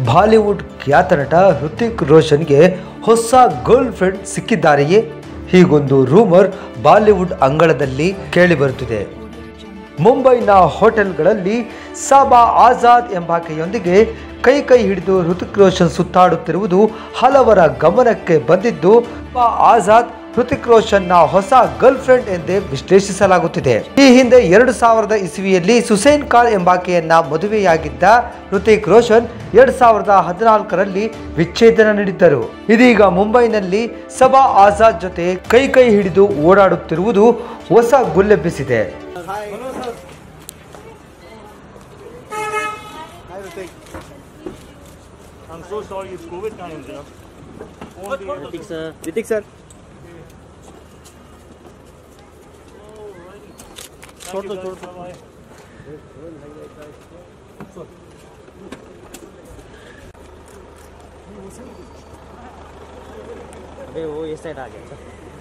Bollywood ಖ್ಯಾತ ನಟ ಹೃತಿಕ್ ರೋಷನ್ಗೆ ಹೊಸ ಗರ್ಲ್ ಫ್ರೆಂಡ್ ಸಿಕ್ಕಿದ್ದಾರೆಯೇ ಹೀಗೊಂದು ರೂಮರ್ ಬಾಲಿವುಡ್ ಅಂಗಳದಲ್ಲಿ ಕೇಳಿಬರುತ್ತಿದೆ ಮುಂಬೈನ ಹೋಟೆಲ್ಗಳಲ್ಲಿ ಸಾಬಾ ಆಜಾದ್ ಎಂಬಾಕೆಯೊಂದಿಗೆ ಕೈ ಕೈ ಹಿಡಿದು ಹೃತಿಕ್ ರೋಷನ್ ಸುತ್ತಾಡುತ್ತಿರುವುದು ಹಲವರ ಗಮನಕ್ಕೆ ಬಂದಿದ್ದು ಸಾಬಾ ಆಜಾದ್ ಹೃತಿಕ್ ರೋಷನ್ನ ಹೊಸ ಗರ್ಲ್ ಫ್ರೆಂಡ್ ಎಂದೇ ವಿಶ್ಲೇಷಿಸಲಾಗುತ್ತಿದೆ ಈ ಹಿಂದೆ ಎರಡು ಸಾವಿರದ ಇಸವಿಯಲ್ಲಿ ಸುಸೇನ್ ಖಾನ್ ಎಂಬಾಕೆಯನ್ನ ಮದುವೆಯಾಗಿದ್ದ ಹೃತಿಕ್ ರೋಷನ್ ಎರಡ್ ಸಾವಿರದ ಹದಿನಾಲ್ಕರಲ್ಲಿ ವಿಚ್ಛೇದನ ನೀಡಿದ್ದರು ಇದೀಗ ಮುಂಬೈನಲ್ಲಿ ಸಬಾ ಆಜಾದ್ ಜೊತೆ ಕೈ ಕೈ ಹಿಡಿದು ಓಡಾಡುತ್ತಿರುವುದು ಹೊಸ ಗುಲ್ಲೆಬ್ಬಿಸಿದೆ Hi, Ritik. I'm so sorry, it's COVID times, you know. Won't be able to- Ritik sir. Ritik sir. Thank you, guys. Bye-bye. अबे वो ये साइड आ गया सर